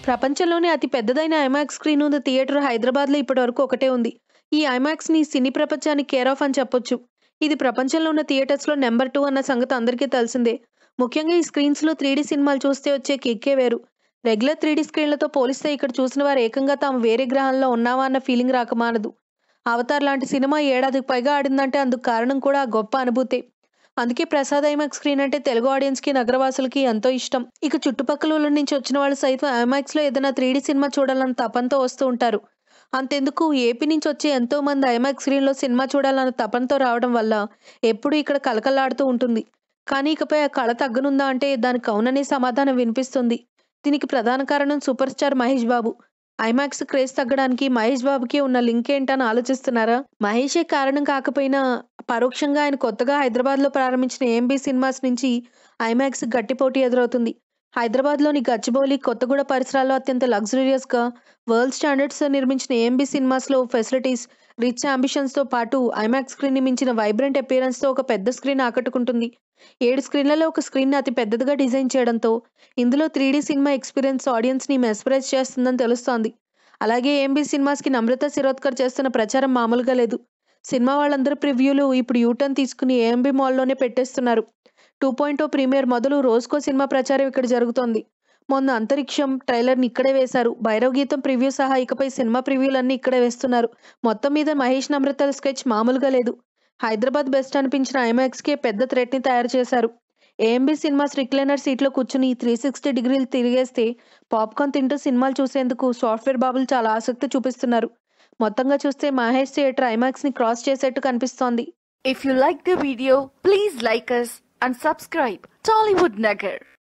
ప్రపంచంలోనే అతి పెద్దదైన ఐమాక్స్ స్క్రీన్ ఉన్న థియేటర్ హైదరాబాద్లో ఇప్పటివరకు ఒకటే ఉంది ఈ ఐమాక్స్ని సినీ ప్రపంచానికి కేర్ ఆఫ్ అని చెప్పొచ్చు ఇది ప్రపంచంలో ఉన్న థియేటర్స్లో నెంబర్ టూ అన్న సంగతి అందరికీ తెలిసిందే ముఖ్యంగా ఈ స్క్రీన్స్లో త్రీ సినిమాలు చూస్తే వచ్చే కిక్కే వేరు రెగ్యులర్ త్రీ స్క్రీన్లతో పోలిస్తే ఇక్కడ చూసిన వారు ఏకంగా తాము వేరే గ్రహంలో ఉన్నావా అన్న ఫీలింగ్ రాకమానదు అవతార్ లాంటి సినిమా ఏడాదికి పైగా ఆడిందంటే అందుకు కారణం కూడా ఆ గొప్ప అనుభూతే అందుకే ప్రసాద్ ఐమాక్స్ స్క్రీన్ అంటే తెలుగు ఆడియన్స్ కి నగరవాసులకి ఎంతో ఇష్టం ఇక చుట్టుపక్కల ఊళ్ళ నుంచి వచ్చిన వాళ్ళు సైతం ఐమాక్స్ లో ఏదైనా త్రీ సినిమా చూడాలని తపంతో వస్తూ ఉంటారు అంతెందుకు ఏపీ నుంచి వచ్చే ఎంతో మంది ఐమాక్స్ స్క్రీన్ లో సినిమా చూడాలన్న తపంతో రావడం వల్ల ఎప్పుడు ఇక్కడ కలకలాడుతూ ఉంటుంది కానీ ఇకపై ఆ కళ తగ్గనుందా అంటే దానికి అవుననే సమాధానం వినిపిస్తుంది దీనికి ప్రధాన కారణం super star Mahesh Babu IMAX craze తగ్గడానికి మహేష్ బాబుకి ఉన్న లింక్ ఏంటని ఆలోచిస్తున్నారా మహేషే కారణం కాకపోయినా పరోక్షంగా ఆయన కొత్తగా హైదరాబాద్లో ప్రారంభించిన ఏఎంబీ సినిమాస్ నుంచి ఐమాక్స్ గట్టి పోటీ ఎదురవుతుంది హైదరాబాద్లోని గచ్చిబౌలి కొత్తగూడ పరిసరాల్లో అత్యంత లగ్జరీరియస్గా వరల్డ్ స్టాండర్డ్స్ నిర్మించిన ఏఎంబీ సినిమాస్లో ఫెసిలిటీస్ రిచ్ అంబిషన్స్తో పాటు ఐమాక్స్ స్క్రీన్ని మించిన వైబ్రెంట్ అపియరెన్స్తో ఒక పెద్ద స్క్రీన్ ఆకట్టుకుంటుంది ఏడు స్క్రీన్లలో ఒక స్క్రీన్ అతి పెద్దదిగా డిజైన్ చేయడంతో ఇందులో త్రీ సినిమా ఎక్స్పీరియన్స్ ఆడియన్స్ని మెస్పరైజ్ చేస్తుందని తెలుస్తోంది అలాగే ఏఎంబీ సినిమాస్కి నమ్రత శిరోద్కర్ చేస్తున్న ప్రచారం మామూలుగా లేదు సినిమా వాళ్ళందరూ ప్రివ్యూలు ఇప్పుడు యూటర్న్ తీసుకుని ఏఎంబీ మాల్లోనే పెట్టేస్తున్నారు టూ పాయింట్ ప్రీమియర్ మొదలు రోజుకో సినిమా ప్రచారం ఇక్కడ జరుగుతోంది మొన్న అంతరిక్షం ట్రైలర్ని ఇక్కడే వేశారు భైరవ్ గీతం ప్రివ్యూ సహా ఇకపై సినిమా ప్రివ్యూలన్నీ ఇక్కడే వేస్తున్నారు మొత్తం మీద మహేష్ నమ్రతల స్కెచ్ మామూలుగా లేదు హైదరాబాద్ బెస్ట్ అనిపించిన ఐమాక్స్కే పెద్ద థ్రెట్ని తయారు చేశారు ఏఎంబీ సినిమాస్ రిక్లైనర్ సీట్లో కూర్చుని త్రీ సిక్స్టీ డిగ్రీలు తిరిగేస్తే పాప్కార్న్ తింటూ సినిమాలు చూసేందుకు సాఫ్ట్వేర్ బాబులు చాలా ఆసక్తి చూపిస్తున్నారు మొత్తంగా చూస్తే మహేష్ థియేటర్ ఐమాక్స్ని క్రాస్ చేసేట్టు కనిపిస్తోంది If you like the video, please like us and subscribe Tollywood Nagar.